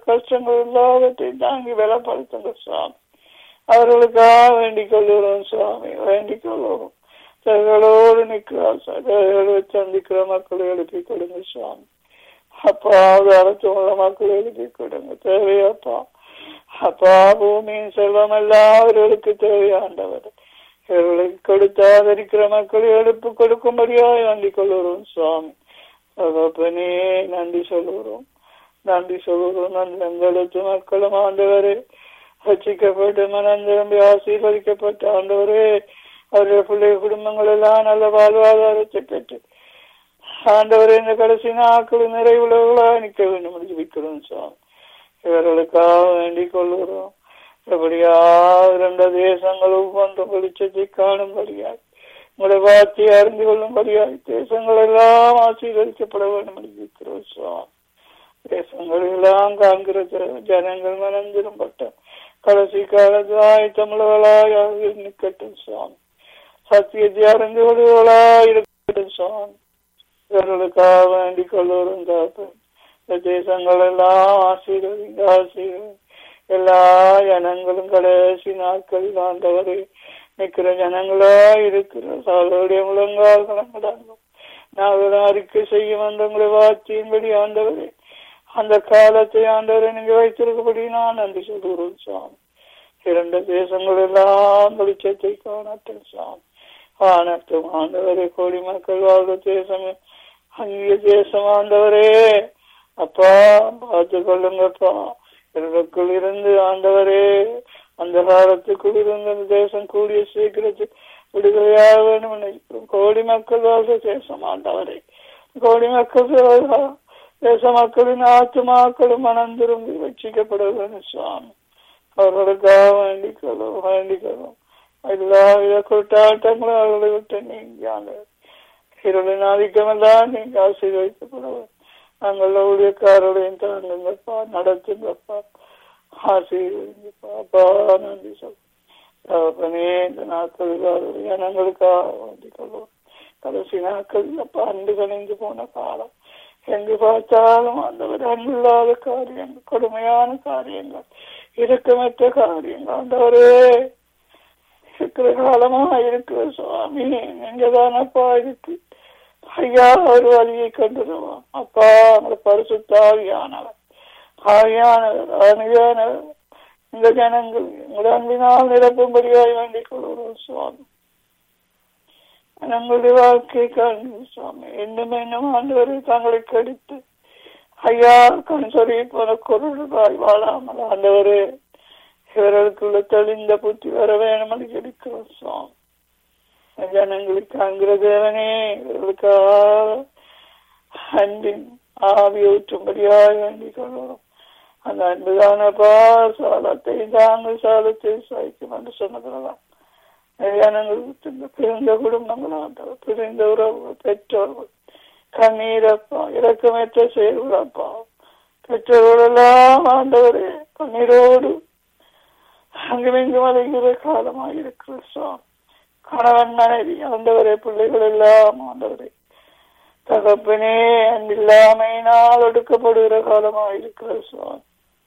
கஷ்டங்கள் எல்லாவற்றையும் தாங்கி பலப்படுத்துங்க சுவாமி அவர்களுக்காக வேண்டிக் கொள்கிறோம் சுவாமி வேண்டிக் கொள்கிறோம் தங்களோடு நிற்கிறார் தேவைகளை சந்திக்கிற மக்களை எழுப்பி கொடுங்க சுவாமி அப்பா அரசு உள்ள மக்களை எழுப்பி கொடுங்க தேவையாப்பா அப்பா பூமியின் செல்வம் எல்லாம் அவர்களுக்கு தேவையாண்டவர் இவர்களுக்கு கொடுத்து ஆதரிக்கிற மக்களை எழுப்பு கொடுக்கும்படியாக வேண்டிக் கொள்கிறோம் சுவாமி தகப்பனே நன்றி சொல்லுகிறோம் நன்றி சொல்லுகிறோம் நன்றி எங்களுக்கு மக்களும் ஆண்டவரே ரசிக்கப்பட்டு மனம் திரும்பி ஆசீர்வதிக்கப்பட்ட ஆண்டவரே அவருடைய பிள்ளை குடும்பங்கள் எல்லாம் நல்ல வாழ்வாதாரத்தை பெற்று ஆண்டவரே இந்த கடைசி நாட்கள் நிறைவுள்ளவர்களாக நிற்க வேண்டும் என்று ஜெபிக்கிறோம் சுவாமி இவர்களுக்காக வேண்டிக் கொள்கிறோம் எப்படியா இரண்டு தேசங்கள் ஒவ்வொன்றும் வெளிச்சத்தை காணும்படியாய் உங்களுடைய வார்த்தையை அறிந்து கொள்ளும்படியாய் தேசங்கள் எல்லாம் ஆசீர்வதிக்கப்பட வேண்டும் என்று ஜெபிக்கிறோம் சுவாமி தேசங்கள் எல்லாம் காண்கிற ஜனங்கள் மனம் திரும்பட்ட கடைசி காலத்தாய் தமிழர்களாய் நிற்கட்டும் சுவாமி சத்தியத்தை அறிந்து கொள்வர்களாய் இருக்கட்டும் சுவாமி இவர்களுக்காக வேண்டிக் கொள்வரும் காப்பேன் இந்த தேசங்கள் எல்லாம் ஆசீர்வதிங்க ஆசீர்வதி எல்லா ஜனங்களும் கடைசி நாட்களில் ஆண்டவரை நிற்கிற ஜனங்களா இருக்கிற சாலுடைய முழங்கால் கணக்கிடாங்க நாங்கள் அறிக்கை செய்யும் அந்த உங்களை வார்த்தையின்படி ஆண்டவரே அந்த காலத்தை ஆண்டவரை நீங்க வைத்திருக்கபடி நான் நன்றி சொல்கிறோம் சாமி இரண்டு தேசங்கள் எல்லாம் வெளிச்சத்தை காணட்டும் சாமி ஆனட்டும் ஆண்டவரே கோடி மக்கள் வாழ்ற தேசம் அந்நிய தேசம் ஆண்டவரே அப்பா பார்த்து கொள்ளுங்கப்பா இவர்களுக்குள் இருந்து ஆண்டவரே அந்த காலத்துக்குள் இருந்த அந்த தேசம் கூடிய சீக்கிரத்தில் விடுதலையாக வேண்டும் நினைக்கிறோம் கோடி மக்கள் வாழ்ற தேசம் ஆண்டவரே கோடி மக்கள் தேச மக்களின் ஆத்துமாக்களும் மனம் திரும்பி ரட்சிக்கப்பட வேண்டும் சுவாமி அவர்களுக்காக வேண்டிக்கொள்ளும் வேண்டிக்கொள்ளும் எல்லா வித கொட்டாட்டங்களும் அவர்களை விட்டு நீங்க இருளின் ஆதிக்கமெல்லாம் நீங்க ஆசீர்வதிக்கப்படுவோம் நாங்கள் ஊழியக்காரர்களையும் தாங்குங்கப்பா நடத்துங்கப்பா ஆசீர்வதிங்கப்பா அப்பா நன்றி சொல் தகப்பனே இந்த நாட்களில் ஜனங்களுக்காக வேண்டிக் கொள்வோம் கடைசி நாட்களில் அப்பா அன்பு கணிந்து போன காலம் எங்கு பார்த்தாலும் அந்த அன்பில்லாத காரியங்கள் கொடுமையான காரியங்கள் இறக்கமற்ற காரியங்கள் ஆண்டவரே இருக்கிற காலமா இருக்கிற சுவாமி நீங்க தானப்பா இருக்கு ஐயா ஒரு வழியை கண்டுருவோம் அப்பா அந்த பரிசுத்தாவியானவர் ஆவியானவர் அணுகானவர் இந்த ஜனங்கள் உங்கள் அன்பினால் நிரப்பும்படியாய் வேண்டிக் கொள்கிறோம் சுவாமி நம்முடைய வாழ்க்கை காண்பு சுவாமி இன்னும் இன்னும் ஆண்டவரை தங்களை கடித்து ஐயா கண் சொறி போன குரல்காய் வாழாமல் ஆண்டவரே இவர்களுக்குள்ள தெளிந்த புத்தி வர வேணும் என்று ஜெபிக்கிறோம் சுவாமி ஜனங்களுக்கு காண்கிற தேவனே இவர்களுக்காக அன்பின் ஆவி ஊற்றும்படியாக வேண்டிக் கொள்கிறோம் அந்த அன்புதானப்பா சாலத்தை தாங்க சாலத்தை சாய்க்கும் என்று சொன்னதுதான் ஜனங்களுக்கு பிரிந்த குடும்பங்களாக பிரிந்த உறவுகள் பெற்றோர்கள் கண்ணீரப்பா இறக்கமற்ற செயல்களப்பா பெற்றோர்களெல்லாம் ஆண்டவரே கண்ணீரோடு அங்குமிங்கும் அலைகிற காலமாக இருக்கிற சுவாமி கணவன் மனைவி ஆண்டவரே பிள்ளைகள் எல்லாம் ஆண்டவரே தகப்பனே அன்பில்லாமையினால் ஒடுக்கப்படுகிற காலமாக இருக்கிற சுவாமி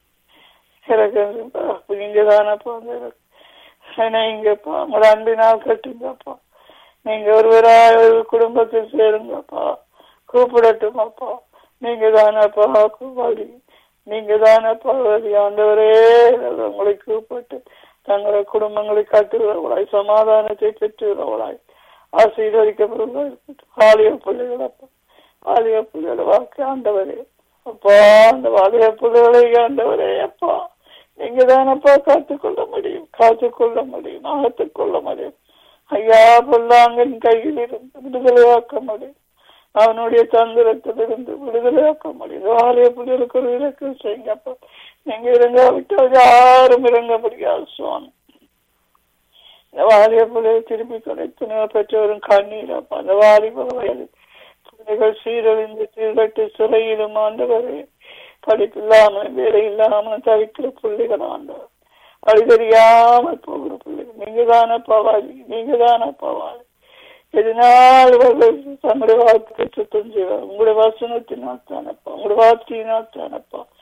இறக்க நீங்க தானப்பா இங்கப்பா உங்களோட அன்பினால் கட்டுங்கப்பா நீங்க ஒருவராய் ஒரு குடும்பத்தில் சேருங்கப்பா கூப்பிடட்டும் அப்பா நீங்க தானப்பா வழி நீங்க தானப்பா வழி ஆண்டவரே உங்களை கூப்பிட்டு தங்களை குடும்பங்களை கட்டுகிறவளாய் சமாதானத்தை பெற்றுகிறவளாய் ஆசீர்வதிக்கப்படுவதாக இருக்கட்டும் வாலிய பிள்ளைகளப்பா வாலிய பிள்ளைகள வாழ்க்கை ஆண்டவரே அப்பா அந்த வாலிய பிள்ளைகளை ஆண்டவரே அப்பா நீங்க தானப்பா காத்துக்கொள்ள முடியும் காத்துக்கொள்ள முடியும் ஆகத்துக்கொள்ள முடியும் ஐயா பொல்லாங்கன் கையில் இருந்து விடுதலையாக்க முடியும் அவனுடைய தந்திரத்திலிருந்து விடுதலையாக்க முடியும் வாலிய பிள்ளைகளுக்கு ஒரு இலக்கு செய்யுங்கப்பா நீங்க இறங்காவிட்டால் யாரும் இறங்க முடியாது சுவாமி இந்த வாலிய பிள்ளையை திருப்பி கிடைத்து பெற்றவரும் கண்ணீரப்பா அந்த வாலிப வயது பிள்ளைகள் சீரழிந்து சீர்கட்டு சிறையிலும் ஆண்டவரே படிப்பு இல்லாமல் வேலை இல்லாமல் தவிக்கிற பிள்ளைகள் ஆண்டவர் வழி தெரியாமல் போகிற பிள்ளைகள் நீங்க தானே பவாலி நீங்க தானே பவாலி எதனால் தங்களுடைய வார்த்தையை சுத்தம் செய்வார் உங்களுடைய வசனத்தினால் தானப்பா உங்களுடைய வார்த்தையினால் தானப்பா